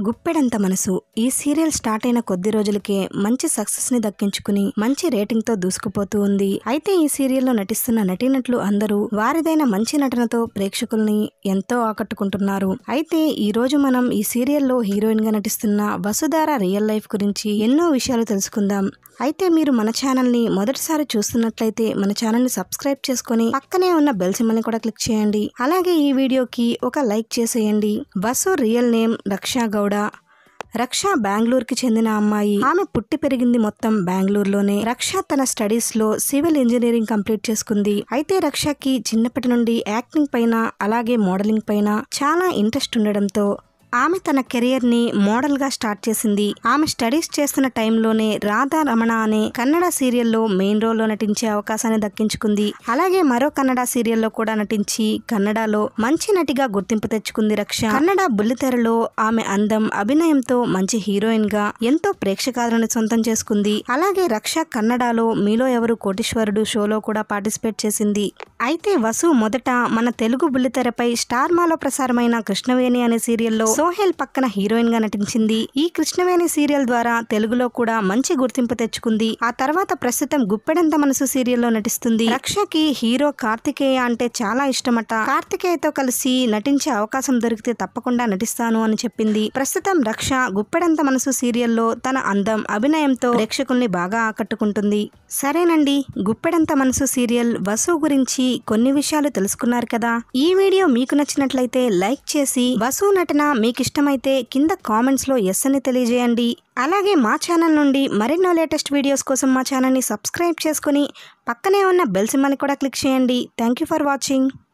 గుప్పెడంత మనసు ఈ serial start అయిన కొద్ది రోజులకే మంచి సక్సెస్ ని దక్కించుకుని మంచి రేటింగ్ తో దూసుకుపోతూ ఉంది అయితే ఈ సీరియల్లో నటిస్తున్న నటీనటులు అందరూ వారిదైన మంచి నటనతో ప్రేక్షకుల్ని ఎంతో ఆకట్టుకుంటున్నారు అయితే ఈ రోజు మనం ఈ సీరియల్లో హీరోయిన్ గా నటిస్తున్న వసుధార రియల్ లైఫ్ గురించి ఎన్నో విషయాలు తెలుసుకుందాం అయితే మీరు మన ఛానల్ ని మొదటిసారి చూస్తున్నట్లయితే మన ఛానల్ ని సబ్స్క్రైబ్ చేసుకొని పక్కనే ఉన్న బెల్ సింబల్ ని కూడా క్లిక్ చేయండి అలాగే ఈ వీడియోకి ఒక లైక్ చేసేయండి వసు రియల్ నేమ్ రక్షా గౌడ రక్ష బెంగళూరుకి చెందిన అమ్మాయి ఆమె పుట్టి పెరిగింది మొత్తం బెంగళూరులోనే రక్ష తన స్టడీస్ లో సివిల్ ఇంజనీరింగ్ కంప్లీట్ చేసుకుంది అయితే రక్షకి చిన్నప్పటి నుండి యాక్టింగ్ పైన అలాగే మోడలింగ్ పైన చాలా ఇంట్రెస్ట్ ఉండడంతో ఆమె తన కెరియర్ ని మోడల్ గా స్టార్ట్ చేసింది ఆమె స్టడీస్ చేస్తున్న టైంలోనే రాధా రమణ అనే కన్నడ సీరియల్లో మెయిన్ రోల్ లో నటించే అవకాశాన్ని దక్కించుకుంది అలాగే మరో కన్నడ సీరియల్లో కూడా నటించి కన్నడలో మంచి నటిగా గుర్తింపు తెచ్చుకుంది రక్ష కన్నడ బుల్లితెరలో ఆమె అందం అభినయంతో మంచి హీరోయిన్ గా ఎంతో ప్రేక్షకాదరణ సొంతం చేసుకుంది అలాగే రక్ష కన్నడలో మీలో ఎవరు కోటీశ్వరుడు షోలో కూడా పార్టిసిపేట్ చేసింది అయితే వసు మొదట మన తెలుగు బుల్లితెరపై స్టార్ మాలో ప్రసారమైన కృష్ణవేణి అనే సీరియల్లో సోహెల్ పక్కన హీరోయిన్ గా నటించింది ఈ కృష్ణవేణి సీరియల్ ద్వారా తెలుగులో కూడా మంచి గుర్తింపు తెచ్చుకుంది ఆ తర్వాత ప్రస్తుతం గుప్పెడంత మనసు సీరియల్లో నటిస్తుంది రక్షకి హీరో కార్తికేయ అంటే చాలా ఇష్టమట కార్తికేయతో కలిసి నటించే అవకాశం దొరికితే తప్పకుండా నటిస్తాను అని చెప్పింది ప్రస్తుతం రక్ష గుప్పెడంత మనసు సీరియల్లో తన అందం అభినయంతో ప్రేక్షకుల్ని బాగా ఆకట్టుకుంటుంది సరేనండి గుప్పెడంత మనసు సీరియల్ వసు గురించి కొన్ని విషయాలు తెలుసుకున్నారు కదా ఈ వీడియో మీకు నచ్చినట్లయితే లైక్ చేసి వసు నటన మీకు ఇష్టమైతే కింద కామెంట్స్ లో ఎస్ అని తెలియజేయండి అలాగే మా ఛానల్ నుండి మరెన్నో లేటెస్ట్ వీడియోస్ కోసం మా ఛానల్ని సబ్స్క్రైబ్ చేసుకుని పక్కనే ఉన్న బెల్ సింబల్ని కూడా క్లిక్ చేయండి థ్యాంక్ యూ ఫర్ వాచింగ్